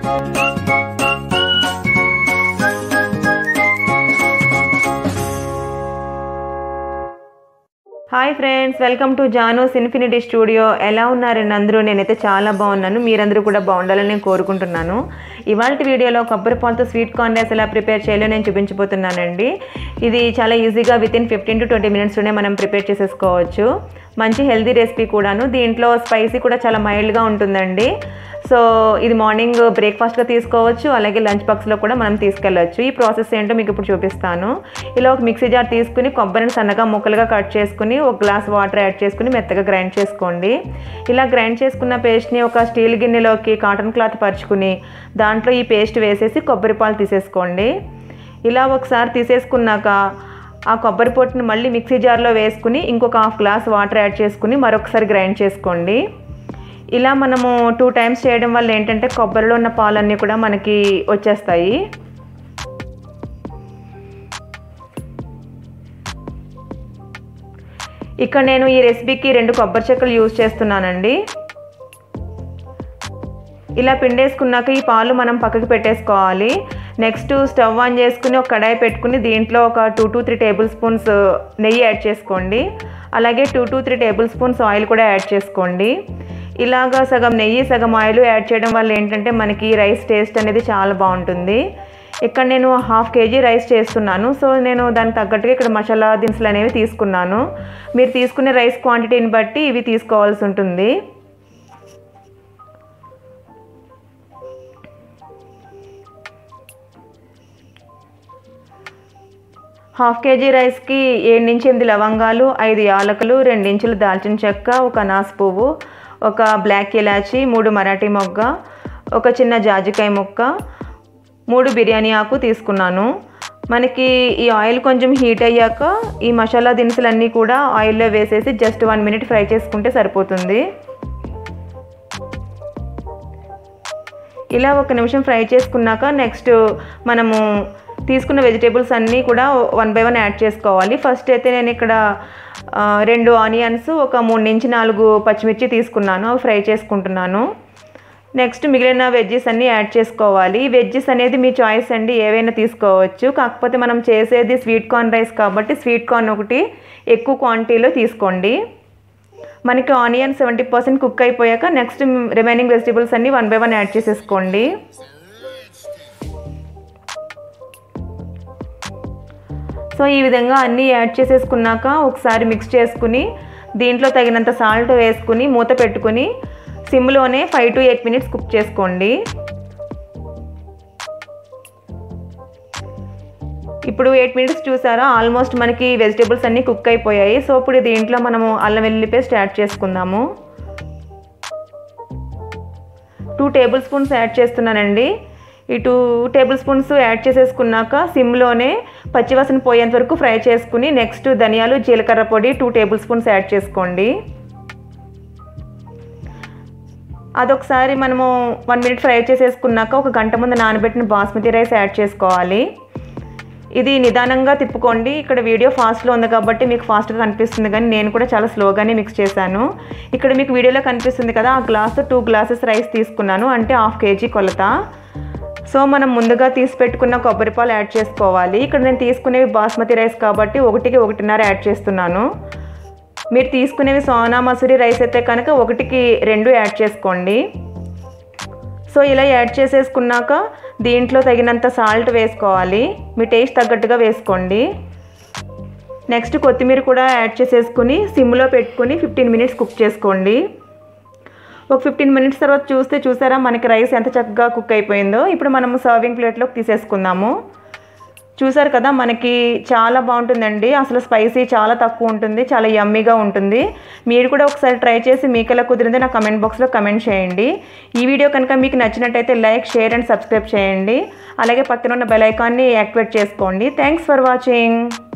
hi friends welcome to జానోస్ infinity studio ఎలా ఉన్నారండి అందరూ నేనైతే చాలా బాగున్నాను మీరందరూ కూడా బాగుండాలని నేను కోరుకుంటున్నాను ఇవాళ వీడియోలో కొబ్బరి పాలతో స్వీట్ కార్న్ రైస్ ఎలా ప్రిపేర్ చేయాలో నేను చూపించబోతున్నానండి ఇది చాలా ఈజీగా with in fifteen to twenty మినిట్స్లోనే మనం ప్రిపేర్ చేసేసుకోవచ్చు మంచి హెల్తీ రెసిపీ కూడాను దీంట్లో స్పైసీ కూడా చాలా మైల్డ్గా ఉంటుందండి సో ఇది మార్నింగ్ బ్రేక్ఫాస్ట్గా తీసుకోవచ్చు అలాగే లంచ్ బాక్స్లో కూడా మనం తీసుకెళ్ళచ్చు ఈ ప్రాసెస్ ఏంటో మీకు ఇప్పుడు చూపిస్తాను ఇలా ఒక మిక్సీ జార్ తీసుకుని కొబ్బరిని సన్నగా ముక్కలుగా కట్ చేసుకుని ఒక గ్లాస్ వాటర్ యాడ్ చేసుకుని మెత్తగా గ్రైండ్ చేసుకోండి ఇలా గ్రైండ్ చేసుకున్న పేస్ట్ని ఒక స్టీల్ గిన్నెలోకి కాటన్ క్లాత్ పరుచుకుని దాంట్లో ఈ పేస్ట్ వేసేసి కొబ్బరి పాలు తీసేసుకోండి ఇలా ఒకసారి తీసేసుకున్నాక ఆ కొబ్బరి పొట్టుని మళ్ళీ మిక్సీ జార్లో వేసుకుని ఇంకొక హాఫ్ గ్లాస్ వాటర్ యాడ్ చేసుకుని మరొకసారి గ్రైండ్ చేసుకోండి ఇలా మనము టూ టైమ్స్ చేయడం వల్ల ఏంటంటే కొబ్బరిలో ఉన్న పాలన్నీ కూడా మనకి వచ్చేస్తాయి ఇక్కడ నేను ఈ రెసిపీకి రెండు కొబ్బరి చెక్కలు యూజ్ చేస్తున్నానండి ఇలా పిండేసుకున్నాక ఈ పాలు మనం పక్కకి పెట్టేసుకోవాలి నెక్స్ట్ స్టవ్ ఆన్ చేసుకుని ఒక కడాయి పెట్టుకుని దీంట్లో ఒక two to three tablespoons నెయ్యి యాడ్ చేసుకోండి అలాగే two to three tablespoons oil కూడా యాడ్ చేసుకోండి ఇలాగా సగం నెయ్యి సగం ఆయిల్ యాడ్ చేయడం వల్ల ఏంటంటే మనకి రైస్ టేస్ట్ అనేది చాలా బాగుంటుంది ఇక్కడ నేను హాఫ్ కేజీ రైస్ చేస్తున్నాను సో నేను దానికి తగ్గట్టుగా ఇక్కడ మసాలా దినుసులు అనేవి తీసుకున్నాను మీరు తీసుకునే రైస్ క్వాంటిటీని బట్టి ఇవి తీసుకోవాల్సి ఉంటుంది హాఫ్ కేజీ రైస్కి ఏడు నుంచి ఎనిమిది లవంగాలు ఐదు యాలకులు రెండు ఇంచులు దాల్చిన చెక్క ఒక అనాస్ పువ్వు ఒక బ్లాక్ ఇలాచి మూడు మరాఠీ మొగ్గ ఒక చిన్న జాజికాయ ముక్క మూడు బిర్యానీ ఆకు తీసుకున్నాను మనకి ఈ ఆయిల్ కొంచెం హీట్ అయ్యాక ఈ మసాలా దినుసులన్నీ కూడా ఆయిల్లో వేసేసి జస్ట్ వన్ మినిట్ ఫ్రై చేసుకుంటే సరిపోతుంది ఇలా ఒక నిమిషం ఫ్రై చేసుకున్నాక నెక్స్ట్ మనము తీసుకున్న వెజిటేబుల్స్ అన్నీ కూడా వన్ బై వన్ యాడ్ చేసుకోవాలి ఫస్ట్ అయితే నేను ఇక్కడ రెండు ఆనియన్స్ ఒక మూడు నుంచి నాలుగు పచ్చిమిర్చి తీసుకున్నాను అవి ఫ్రై చేసుకుంటున్నాను నెక్స్ట్ మిగిలిన వెజ్జెస్ అన్నీ యాడ్ చేసుకోవాలి వెజ్జెస్ అనేది మీ చాయిస్ అండి ఏవైనా తీసుకోవచ్చు కాకపోతే మనం చేసేది స్వీట్ కార్న్ రైస్ కాబట్టి స్వీట్ కార్న్ ఒకటి ఎక్కువ క్వాంటిటీలో తీసుకోండి మనకి ఆనియన్ సెవెంటీ పర్సెంట్ కుక్ అయిపోయాక నెక్స్ట్ రిమైనింగ్ వెజిటేబుల్స్ అన్నీ వన్ బై వన్ యాడ్ చేసేసుకోండి సో ఈ విధంగా అన్నీ యాడ్ చేసేసుకున్నాక ఒకసారి మిక్స్ చేసుకుని దీంట్లో తగినంత సాల్ట్ వేసుకుని మూత పెట్టుకుని సిమ్లోనే five to eight minutes cook చేసుకోండి ఇప్పుడు ఎయిట్ మినిట్స్ చూసారా ఆల్మోస్ట్ మనకి వెజిటేబుల్స్ అన్నీ కుక్ అయిపోయాయి సో ఇప్పుడు దీంట్లో మనము అల్లం వెల్లుల్లి పేస్ట్ యాడ్ చేసుకుందాము టూ టేబుల్ స్పూన్స్ యాడ్ చేస్తున్నానండి ఈ టూ టేబుల్ స్పూన్స్ యాడ్ చేసేసుకున్నాక సిమ్లోనే పచ్చివాసన పోయేంత వరకు ఫ్రై చేసుకుని నెక్స్ట్ ధనియాలు జీలకర్ర పొడి టూ టేబుల్ స్పూన్స్ యాడ్ చేసుకోండి అదొకసారి మనము వన్ మినిట్ ఫ్రై చేసేసుకున్నాక ఒక గంట ముందు నానబెట్టిన బాస్మతి రైస్ యాడ్ చేసుకోవాలి ఇది నిదానంగా తిప్పుకోండి ఇక్కడ వీడియో ఫాస్ట్లో ఉంది కాబట్టి మీకు ఫాస్ట్గా కనిపిస్తుంది కానీ నేను కూడా చాలా స్లోగానే మిక్స్ చేశాను ఇక్కడ మీకు వీడియోలో కనిపిస్తుంది కదా ఆ గ్లాస్ టూ గ్లాసెస్ రైస్ తీసుకున్నాను అంటే హాఫ్ కేజీ కొలత సో మనం ముందుగా తీసి పెట్టుకున్న కొబ్బరి పాలు యాడ్ చేసుకోవాలి ఇక్కడ నేను తీసుకునేవి బాస్మతి రైస్ కాబట్టి ఒకటికి ఒకటిన్నర యాడ్ చేస్తున్నాను మీరు తీసుకునేవి సోనా మసూరి రైస్ అయితే కనుక ఒకటికి రెండు యాడ్ చేసుకోండి సో ఇలా యాడ్ చేసేసుకున్నాక దీంట్లో తగినంత సాల్ట్ వేసుకోవాలి మీ టేస్ట్ తగ్గట్టుగా వేసుకోండి నెక్స్ట్ కొత్తిమీర కూడా యాడ్ చేసేసుకుని సిమ్లో పెట్టుకుని ఫిఫ్టీన్ మినిట్స్ కుక్ చేసుకోండి ఒక ఫిఫ్టీన్ మినిట్స్ తర్వాత చూస్తే చూసారా మనకి రైస్ ఎంత చక్కగా కుక్ అయిపోయిందో ఇప్పుడు మనము సర్వింగ్ ప్లేట్లోకి తీసేసుకుందాము చూసారు కదా మనకి చాలా బాగుంటుందండి అసలు స్పైసీ చాలా తక్కువ ఉంటుంది చాలా యమ్మీగా ఉంటుంది మీరు కూడా ఒకసారి ట్రై చేసి మీకు ఎలా కుదిరిందో నా కమెంట్ బాక్స్లో కమెంట్ చేయండి ఈ వీడియో కనుక మీకు నచ్చినట్టయితే లైక్ షేర్ అండ్ సబ్స్క్రైబ్ చేయండి అలాగే పక్కన ఉన్న బెల్ ఐకాన్ని యాక్టివేట్ చేసుకోండి థ్యాంక్స్ ఫర్ వాచింగ్